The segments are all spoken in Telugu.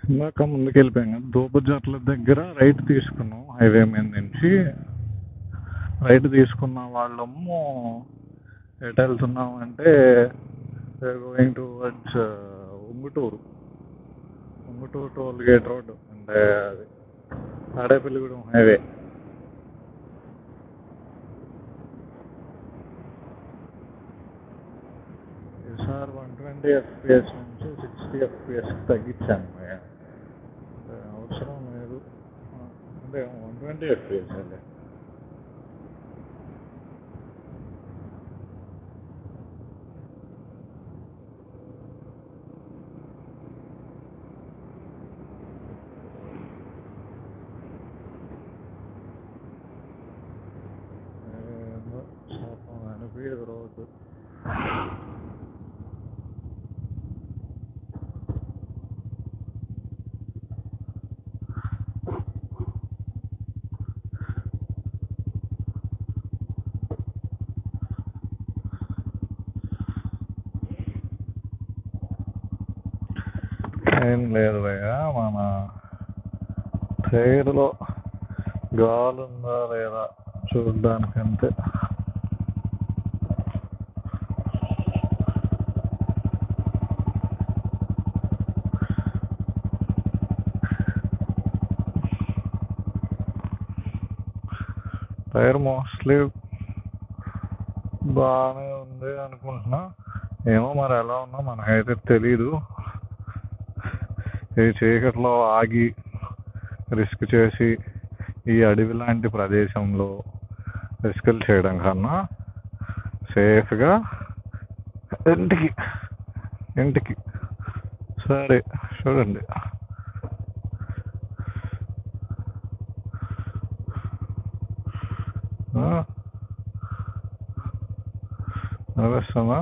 ఇందాక ముందుకు వెళ్ళిపోయాం కదా దూపజాట్ల దగ్గర రైట్ తీసుకున్నాం హైవే మీద నుంచి రైట్ తీసుకున్న వాళ్ళము ఎటు వెళ్తున్నాం అంటే going towards Unguturu Unguturu toll gate road అంటే అది తాడేపల్లిగూడెం హైవే ఈసారి వన్ ట్వంటీ ఎఫ్పిఎస్ నుంచి సిక్స్టీ ఎఫ్పిఎస్ తగ్గించాను భయ్యా. అంటే అవసరం లేదు ఆ, అంటే వన్ ట్వంటీ ఎఫ్పిఎస్ అండి ఏందో పాపం అనిపించదు రోజు ఏం లేదు భయ్య మన టైర్లో గాలి ఉందా లేదా చూడడానికి అంతే టైర్ మోస్ట్లీ బాగానే ఉంది అనుకుంటున్నా ఏమో మరి ఎలా ఉన్నా మనకైతే తెలీదు ఈ చీకట్లో ఆగి రిస్క్ చేసి ఈ అడవి లాంటి ప్రదేశంలో రిస్కులు చేయడం కన్నా సేఫ్గా ఇంటికి ఇంటికి సరే చూడండి ఆ? నడుస్తుందా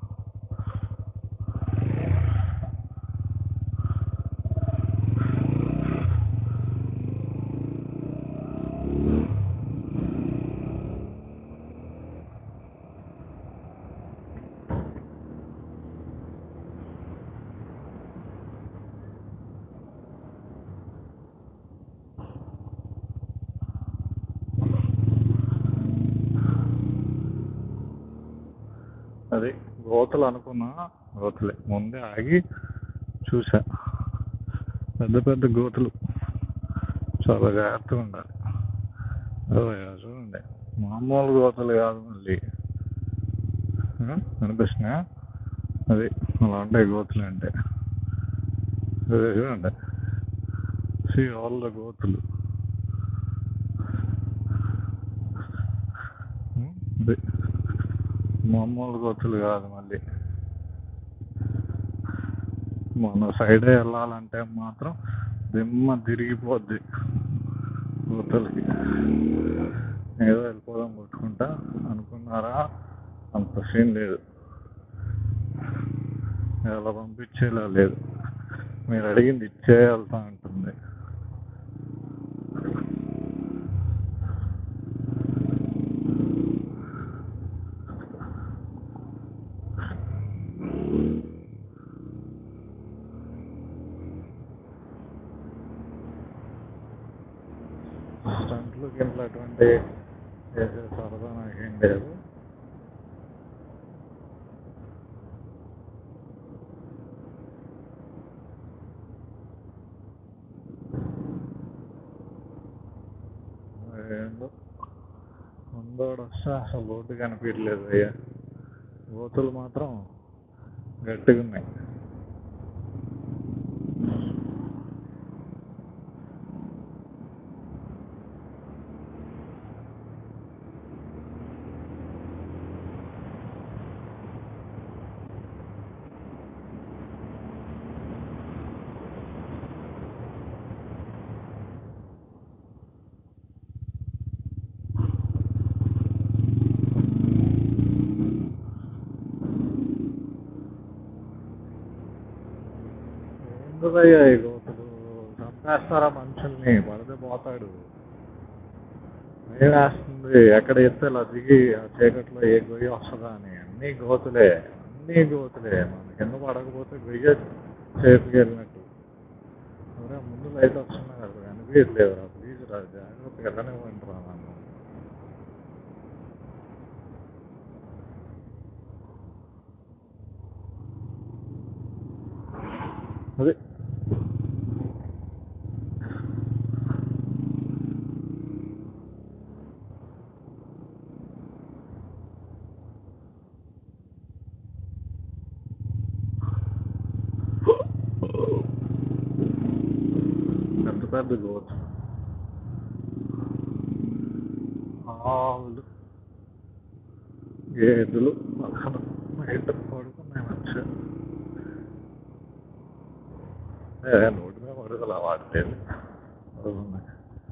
అది గోతలు అనుకున్నా గోతలే ముందే ఆగి చూసా పెద్ద పెద్ద గోతులు చాలా జాగ్రత్తగా ఉండాలి ఓ యా, చూడండి మామూలు గోతలు కాదు మళ్ళీ ఆ, అనిపిస్తున్నాయా అది అలా ఉంటాయి గోతులు అంటే అదే చూడండి సి ఆల్ ద గోతులు ఉం, అది మామూలు గోతులు కాదు మళ్ళీ మన సైడే వెళ్ళాలంటే మాత్రం దిమ్మ తిరిగిపోద్ది గోతులకి ఏదో వెళ్ళిపోదాం కొట్టుకుంటా అనుకున్నారా అంత సీన్ లేదు ఎలా పంపించేలా లేదు మీరు అడిగింది ఇచ్చే వెళ్తా ఉంటుంది స్టంట్లు గింట్లు అటువంటి చేసే సరదా నాకేం లేదు ఏందో ముందోడు వస్తే అసలు రోడ్డు కనిపించలేదు అయ్యా గోతులు మాత్రం గట్టిగా ఉన్నాయి ఏందయ్యా ఈ గోతులు చంపేస్తారా మనుషుల్ని పడితే పోతాడు భయం వేస్తుంది ఎక్కడ ఎత్తే ఇలా దిగి ఆ చీకట్లో ఏ గొయ్యి వస్తుందా అని అన్ని గోతులే అన్ని గోతులే మన కింద పడకపోతే గొయ్య సేఫ్గా వెళ్ళినట్టు ఒరే ముందు లైట్ వస్తున్నా కదా కనిపించలేదురా ప్లీజ్ రా జాగ్రత్తగా ఎలానే ఉంటారా నన్ను అదే ఎంత పెద్ద గోత్ ఆవులు గేదెలు పక్కన బయట పడుకున్నాయి మంచిగా ఏ నోటి మీద మరుగుదల వాడలేదు పడుకున్నాయి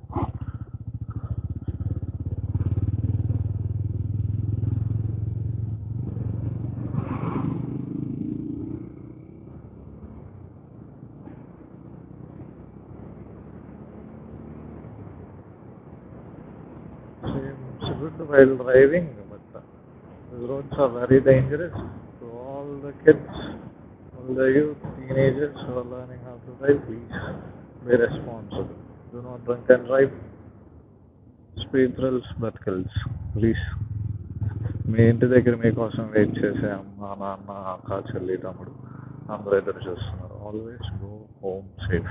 Seems good while driving, but the roads are very dangerous. So all the kids, all the youth, teenagers who are learning how to drive, please be responsible. Do not drink and drive. Speed thrills but kills. Please. మీ ఇంటి దగ్గర మీకోసం వెయిట్ చేసే అమ్మ నాన్న అక్క చెల్లి తమ్ముడు అందరూ ఎదురు చూస్తున్నారు ఆల్వేస్ గో హోమ్ సేఫ్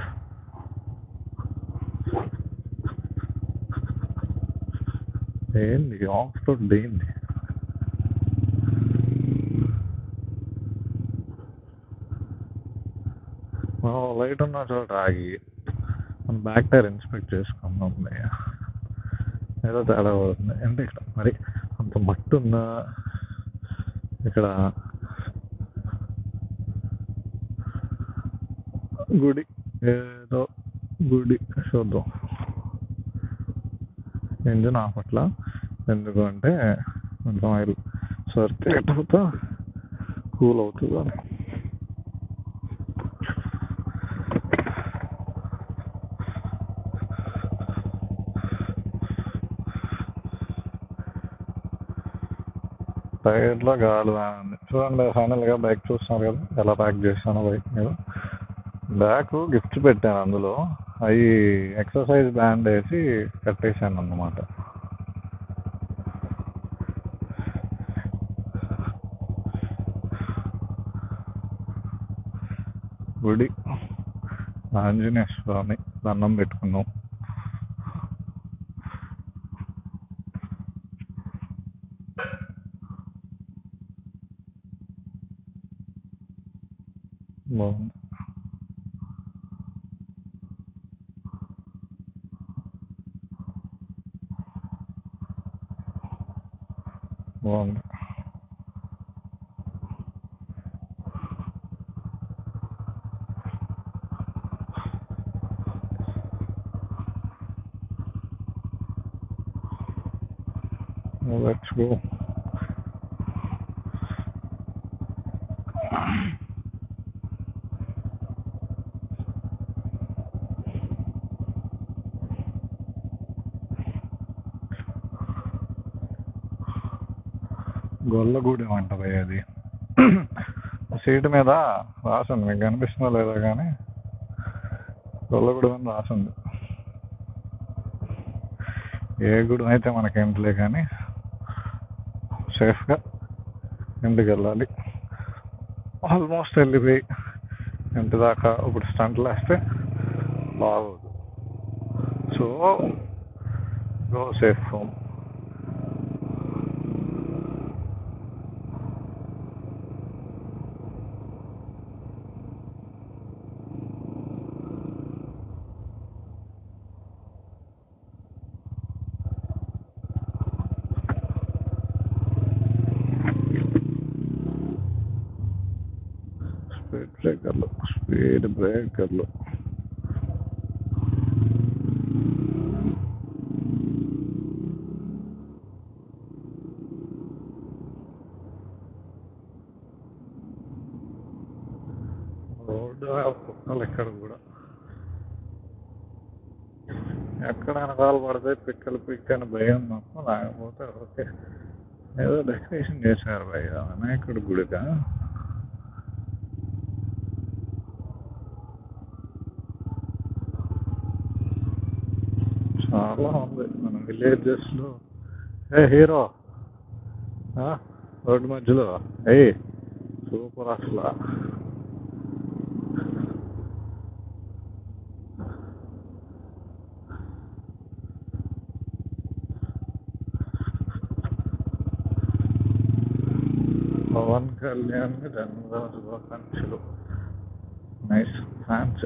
ఏంది ఆఫ్ రోడ్ ఏంది లైట్ ఉన్న చోట ఆగి మన బ్యాక్ టైర్ ఇన్స్పెక్ట్ చేసుకున్నాం ఏదో తేడా పడుతుంది అంటే ఇక్కడ మరి అంత మట్టు ఉందా ఇక్కడ గుడి ఏదో గుడి చూద్దాం ఇంజిన్ ఆపట్ల ఎందుకు అంటే కొంచెం ఆయిల్ సర్క్యులేట్ అవుతా కూల్ అవుతుంది అని టైర్లో గాలి ఉంది చూడండి ఫైనల్గా బైక్ చూస్తున్నారు కదా ఎలా ప్యాక్ చేస్తాను బైక్ మీద బ్యాక్ గిఫ్ట్ పెట్టాను అందులో అవి ఎక్సర్సైజ్ బ్యాండ్ వేసి కట్టేశాను అన్నమాట గుడి ఆంజనేయ స్వామి దండం పెట్టుకున్నాం బాగుంది బాగుంది Let's go. గొల్లగూడెం అంట భయ్ అది సీటు మీద రాసింది మీకు కనిపిస్తుందో లేదో కానీ గొల్లగూడెం అని రాసింది ఏ గుడి అయితే మనకేంటిలే కానీ సేఫ్గా ఇంటికి వెళ్ళాలి ఆల్మోస్ట్ వెళ్ళిపోయి ఇంటి దాకా ఇప్పుడు స్టంట్లు వేస్తే బాగోదు so go safe home speed బ్రేకర్లు స్పీడ్ బ్రేకర్లు రోడ్డు కుక్కలు ఎక్కడ కూడా ఎక్కడ వెనకాల పడితే పిక్కలు పిక్కని భయం తప్ప లేకపోతే ఓకే ఏదో డెకరేషన్ చేశారు భయ్య వినాయకుడి గుడిగా చాలా ఉంది మన విలేజెస్లో ఏ హీరో ఆ, రోడ్డు మధ్యలో ఏయ్ సూపర్ అసలు పవన్ కళ్యాణ్ జన్మదిన శుభాకాంక్షలు నైస్ ఫ్యాన్స్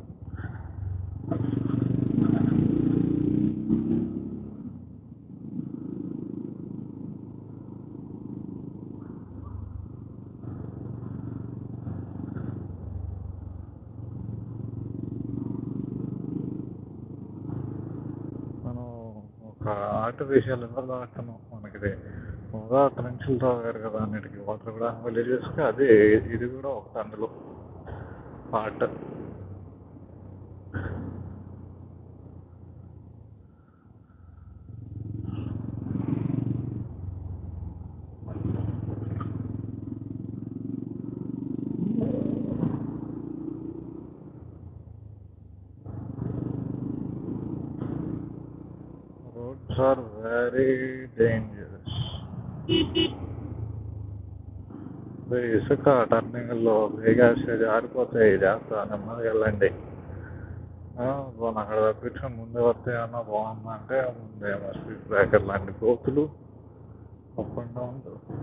మనం ఒక ఆట విషయాలు ఎవరు ఆడుతున్నాం మనకి హోదా నుంచి తాగారు కదా అన్నిటికీ వాటర్ కూడా విలేజెస్కి అదే ఇది కూడా ఒకటి అందులో part roads are very dangerous ఇసుక టర్నింగ్లో వేగాస్తే జారిపోతాయి జాగ్రత్త నెమ్మదిగా వెళ్ళండి ఆ, పోనీ అక్కడ తప్పించుకొని ముందే వస్తే అన్నా బాగుందంటే ముందేమో స్పీడ్ బ్రేకర్ లాంటి కోతులు అప్ అండ్ డౌన్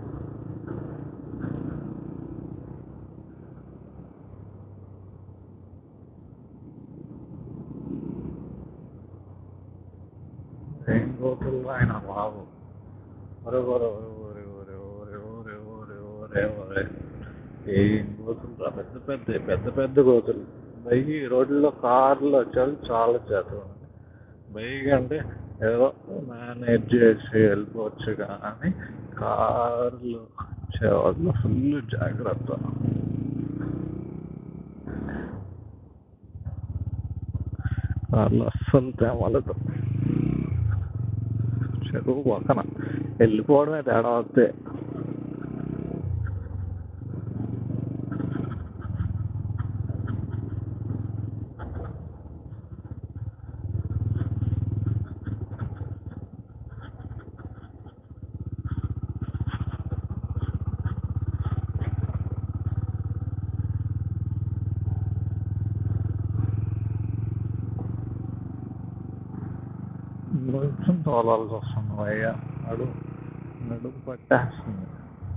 ఏం కోతులు ఆయన బాబు ఒరే ఒరే ఒరే ఒరే ఒరే ఒరే ఒరే ఒరే ఒరే ఏం కోతులు రా పెద్ద పెద్ద పెద్ద పెద్ద కోతులు బైక్ రోడ్లలో కార్లు వచ్చారు చాలా చేతులు బైక్ అంటే ఏదో మేనేజ్ చేసి వెళ్ళిపోవచ్చు కానీ కార్లు వచ్చేవాళ్ళు ఫుల్ జాగ్రత్త కార్లు అస్సలు తేమలదు చెరువు పక్కన వెళ్ళిపోవడమే తేడా వస్తే కొంచెం తోలాల్సి వస్తుంది అయ్యా నడు నడుము పట్టేస్తుంది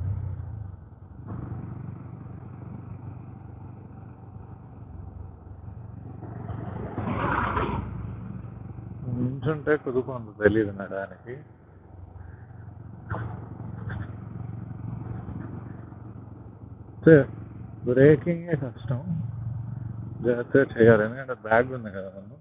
నుంచుంటే కుదుకుంది తెలియదు నడానికి బ్రేకింగే కష్టం జాగ్రత్తగా చేయాలి ఎందుకంటే బ్యాగ్ ఉంది కదా నన్ను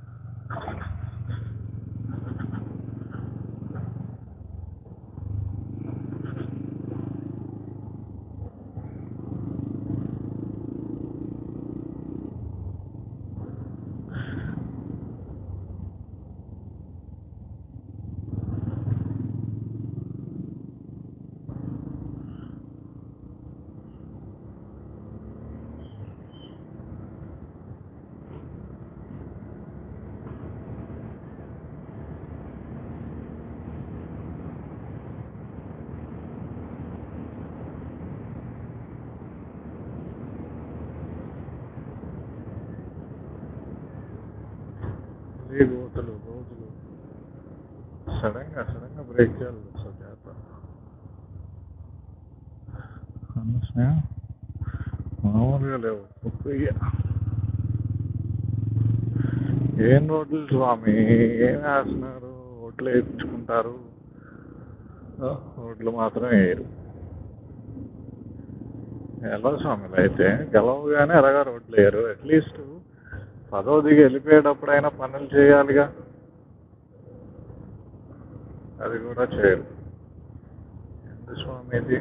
ఈ గోతులు గోతులు సడన్ గా సడన్ గా బ్రేక్ చేయాలి సార్ జాగ్రత్త అనవసరం మామూలుగా లేవు ఒక్కయ్య ఏం రోడ్లు స్వామి ఏం వేస్తున్నారు ఓట్లు వేయించుకుంటారు ఆ, రోడ్లు మాత్రం వేయరు ఎలా స్వామిలు అయితే గెలవగానే ఎలాగా రోడ్లు వేయరు అట్లీస్ట్ పదవ దిగి వెళ్ళిపోయేటప్పుడైనా పనులు చేయాలిగా అది కూడా చేయరు ఎందుకు స్వామి ఇది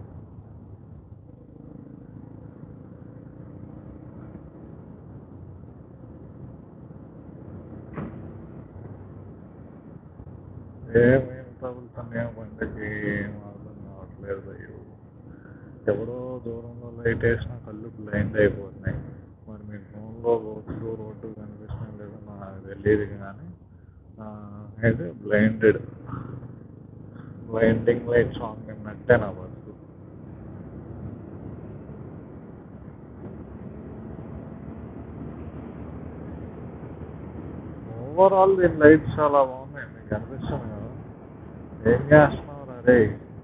ఏమేం తగులుతున్నాయో బండికి ఏం అర్థం కావట్లేదు అయ్యో ఎవరో దూరంలో లైట్ వేసినా కళ్ళు బ్లైండ్ అయిపోతున్నాయి మరి మీ ఫోన్లో రోడ్లు రోడ్డు కనిపిస్తున్నాయి లేదో నాకు తెలియదు కానీ ఇది బ్లైండెడ్ బ్లైండింగ్ లైట్ సాంగ్ విన్నట్టే నా బతుకు ఓవరాల్ దీని లైట్స్ చాలా బాగున్నాయి మీకు అనిపిస్తుంది కదా ఏం చేస్తున్నావు అరే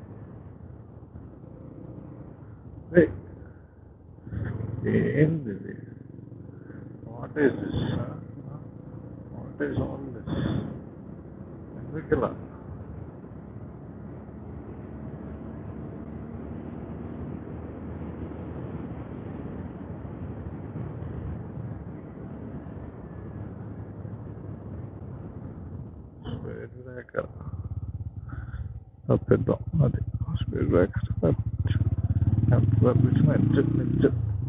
ఏంది ఇది what is this what is all this ఎందుకు ఇలా స్పీడ్ బ్రేకర్ తప్పిద్దాం అది స్పీడ్ బ్రేకర్ ఎంత తప్పించిన ఎడ్జ్ ఎడ్జ్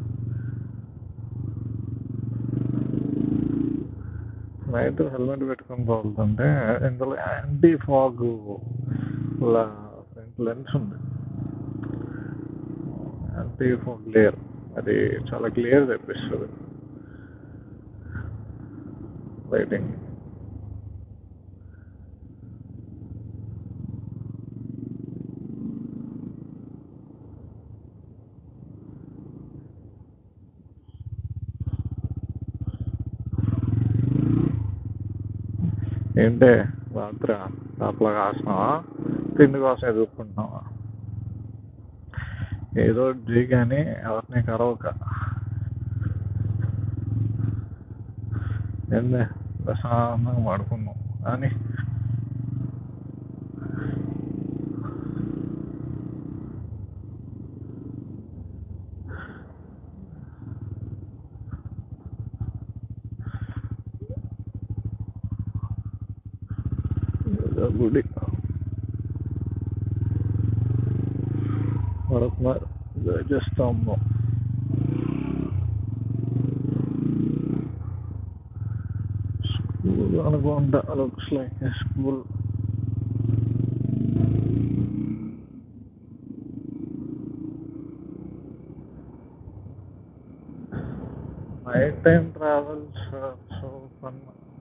నైట్ హెల్మెట్ పెట్టుకొని తోలుతుంటే ఇందులో యాంటీ ఫాగ్ ఫ్రంట్ లెన్స్ ఉంది యాంటీ ఫాగ్ లేయర్ అది చాలా క్లియర్ తెప్పిస్తుంది లైటింగ్ ఏంటే రాత్రి అట్లా కాసినావా తిండి కోసం ఎదుర్కొంటున్నావా ఏదో జీ కానీ ఎవరిని కరవక ఏందే ప్రశాంతంగా పడుకున్నాం కానీ ఏదో గుడి పడుతున్నారు ధ్వజస్తంభం స్కూల్ అనుకుంటా looks like school night time travels so fun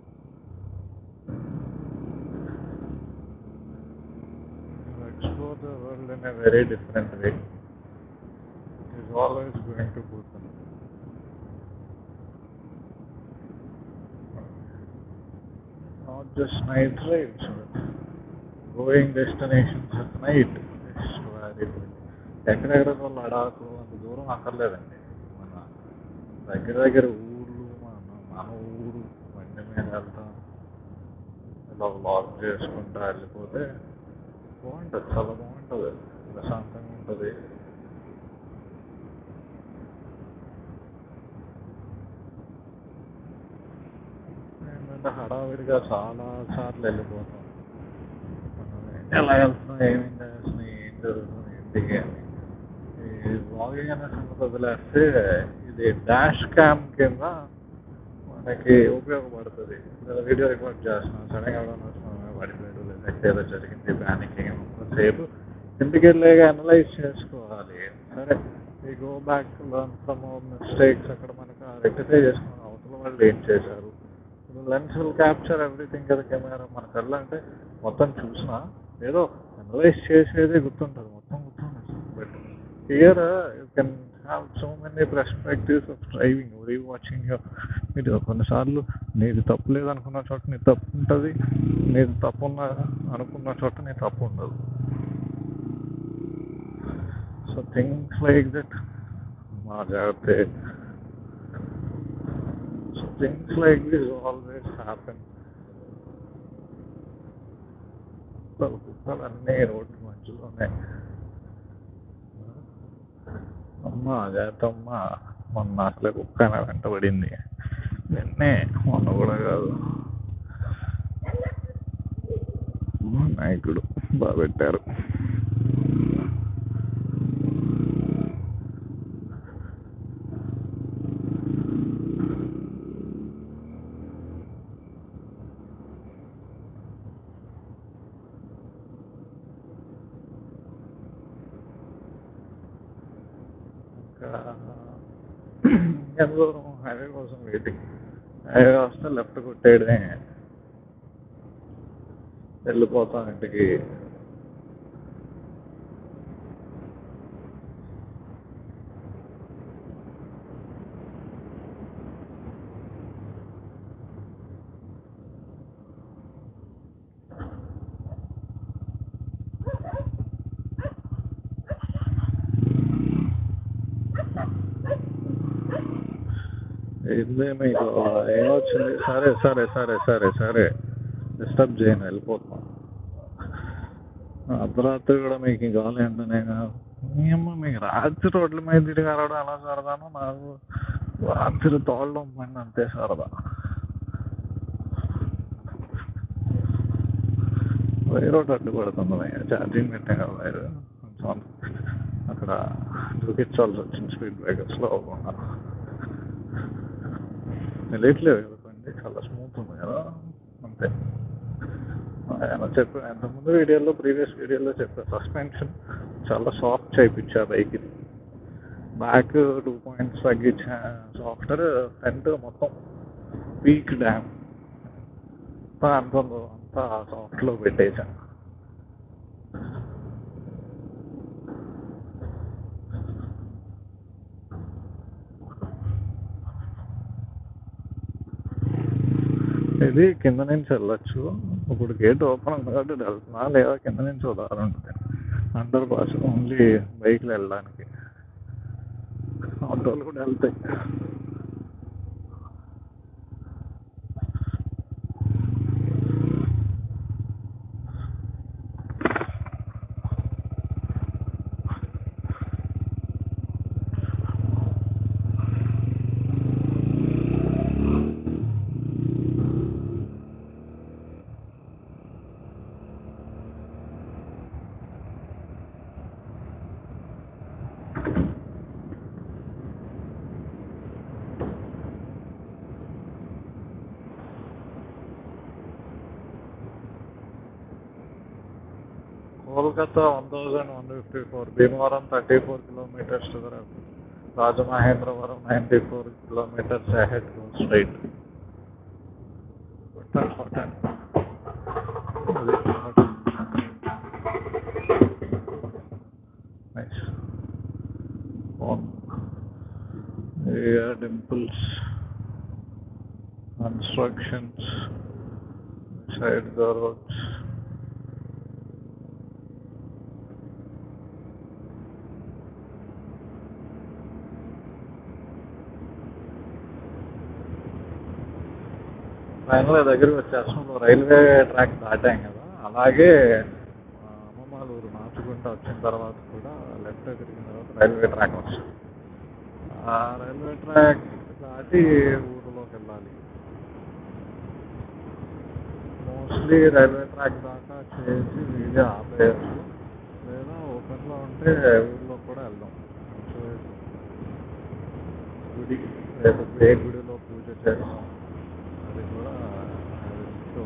explore the world in a very different way. It is always going to Bhutan. Not just night drives, but going destinations at night is very good. ఎక్కడెక్కడ లడాకు అంత దూరం అక్కర్లేదండి మన దగ్గర దగ్గర ఊర్లు మన మన ఊరు బండి మీద వెళ్తాం ఇలా లాక్ చేసుకుంటా వెళ్ళిపోతే బాగుంటుంది చాలా బాగుంటుంది ప్రశాంతంగా ఉంటుంది ఏంటంటే హడావిడిగా చాలా సార్లు వెళ్ళిపోతాం ఎలా వెళ్తున్నాం ఏమేం చేస్తున్నాం ఏం జరుగుతుంది ఏంటి అని ఈ బ్లాగింగ్ అనే సంగతి వదిలేస్తే ఇది డాష్ క్యామ్ కింద మనకి ఉపయోగపడుతుంది వీడియో రికార్డ్ చేస్తున్నాం సడన్గా ఎవరైనా వస్తున్నాం పడిపోయాడు లేదంటే ఏదో జరిగింది ప్యానికింగ్ సేపు ఇంటికి వెళ్ళాక అనలైజ్ చేసుకోవాలి సరే ఈ go back learn from mistakes అక్కడ మనకు రెక్టిఫై చేసుకున్నాం అవతల వాళ్ళు ఏం చేశారు లెన్స్ విల్ క్యాప్చర్ ఎవ్రీథింగ్ కదా కెమెరా మన కళ్ళు అంటే మొత్తం చూసినా ఏదో అనలైజ్ చేసేది గుర్తుంటుంది మొత్తం గుర్తుంటుంది but here you can have so many perspectives of driving rewatching video కొన్నిసార్లు నీది తప్పు లేదనుకున్న చోట నీ తప్పు ఉంటుంది నీది తప్పు ఉన్న అనుకున్న చోట నీ తప్పు ఉండదు సో థింగ్స్ లైక్ దట్ మా జాగ్రత్త so things like this always happen కుక్కలన్నీ రోడ్డు మధ్యలోనే అమ్మ జాతమ్మ మొన్న అసలే కుక్క నా వెంటబడింది నిన్నే మొన్న కూడా కాదు నాయకుడు బాగా పెట్టారు ఇంకా ఎంత దూరం హైవే కోసం వెయిటింగ్ హైవే వస్తే లెఫ్ట్ కొట్టేయడమే వెళ్ళిపోతాం ఇంటికి ఏంది మీకు ఏమొచ్చింది సరే సరే సరే సరే సరే డిస్టర్బ్ చేయను వెళ్ళిపోతాం అర్ధరాత్రి కూడా మీకు కావాలి అంటే నేను ఏమో మీకు రాత్రి రోడ్ల మీద తిరిగి అరవడం ఎలా సరదానో నాకు రాత్రి తోడడం పైన అంతే సరదా వైర్ ఒకటి అడ్డు పడుతుంది ఛార్జింగ్ పెట్టాం కదా వైర్ కొంచెం అక్కడ దూకించాల్సి వచ్చింది స్పీడ్ బ్రేకర్స్లో అవ్వకుండా తెలియట్లేదు కదా బండి చాలా స్మూత్ ఉంది కదా అంతే ఆయన చెప్పా ఎంతకుముందు వీడియోలో ప్రీవియస్ వీడియోలో చెప్పా సస్పెన్షన్ చాలా సాఫ్ట్ చేయించా బైక్ బ్యాక్ టూ పాయింట్స్ తగ్గించా సాఫ్ట్వేర్ ఫ్రంట్ మొత్తం పీక్ డ్యామ్ అంతా అంత అంతా సాఫ్ట్లో పెట్టేసా ఇది కింద నుంచి వెళ్ళొచ్చు ఇప్పుడు గేట్ ఓపెన్ ఉంది కాబట్టి ఇటు వెళ్తున్నా లేదా కింద నుంచి ఉదాహరణ ఉంటుంది అండర్ పాస్ ఓన్లీ బైక్లు వెళ్ళడానికి ఆటోలు కూడా వెళ్తాయి Kolkata one thousand one fifty four Bhimavaram thirty four kilometres to the Rajamahendravaram ninety four kilometres ahead go straight hotel hotel అది hotel nice temples constructions side the roads final దగ్గరికి వచ్చేస్తాం రైల్వే ట్రాక్ దాటాం కదా అలాగే ఆ, అమ్మమ్మలూరు మార్చుకుంటూ వచ్చిన తర్వాత కూడా లెఫ్ట్ తిరిగిన తర్వాత రైల్వే ట్రాక్ వస్తుంది ఆ రైల్వే ట్రాక్ దాటి ఊరిలోకి వెళ్ళాలి మోస్ట్లీ రైల్వే ట్రాక్ దాకా చేసి వీడియో ఆపేయచ్చు లేదా ఓపెన్లో ఉంటే ఊరిలో కూడా వెళ్దాం చూడొచ్చు. గుడి రేపు ఏ గుడిలో పూజ చేస్తాం అది కూడా అది ఇస్తూ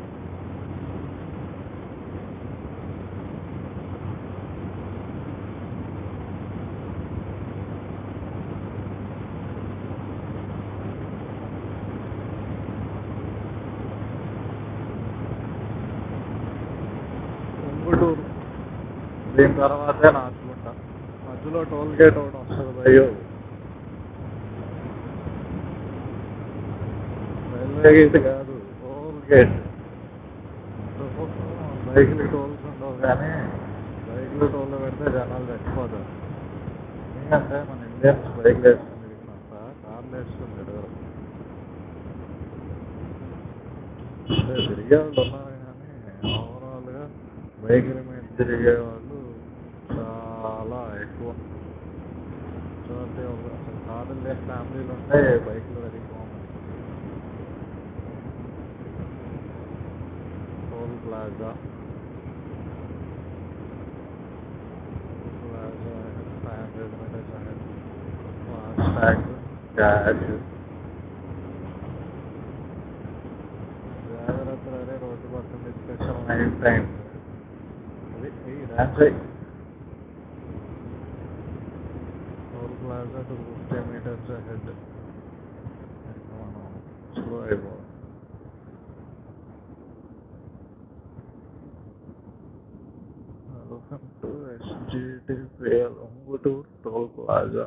ఉంగుటూరు దీని తర్వాతే నాచుకుంటా మధ్యలో టోల్ గేట్ ఒకటి వస్తుంది భయ్యో రైల్వే గేట్ కాదు టోల్ గేట్ బైక్లు టోల్స్ ఉండవు కానీ బైక్లు టోల్ పెడితే జనాలు చచ్చిపోతారు ఎందుకంటే మన ఇండియన్స్ బైక్లు వేసుకుని తిరిగినంత కార్లు వేసుకుని తిరగరు అంటే తిరిగే వాళ్ళు ఉన్నారు కానీ ఓవరాల్గా బైకుల మీద తిరిగే వాళ్ళు చాలా ఎక్కువ చూడండి ఒక అసలు కార్లు లేని ఫ్యామిలీలు ఉంటే బైక్లు very common toll plaza plaza five hundred metres ahead FASTag cash జాగ్రత్త అదే రోడ్డు పక్కన డిస్కషన్ నైట్ టైం అది ఈ dance toll plaza two fifty metres ahead మనం స్లో అయిపోవాలి Kottur Toll Plaza.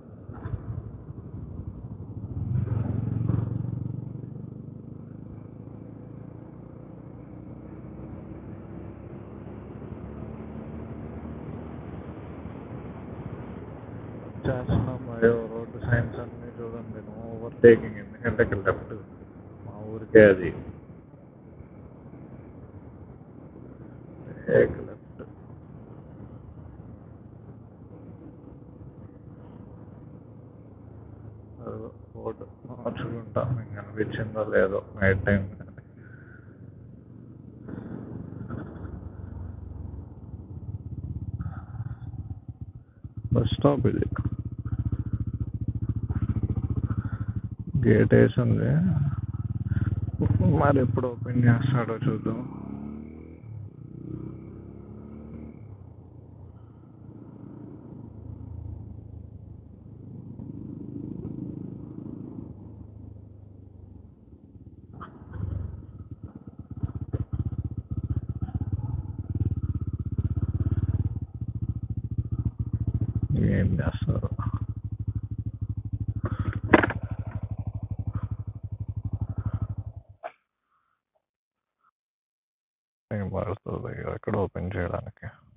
చేస్తున్నాం అయ్యో రోడ్డు సైన్స్ అన్ని చూడండి నో ఓవర్టేకింగ్ ఎందుకంటే ఇక్కడ లెఫ్ట్ మా ఊరికే అది టేక్ లెఫ్ట్ అదిగో రోడ్డు మార్చుకుంటా మీకు కనిపించిందో లేదో నైట్ టైం బస్ స్టాప్ ఇది గేట్ వేసింది మరి ఎప్పుడు ఓపెన్ చేస్తాడో చూద్దాం ఏం చేస్తారు టైం పడుతుంది ఎక్కడ ఓపెన్ చేయడానికి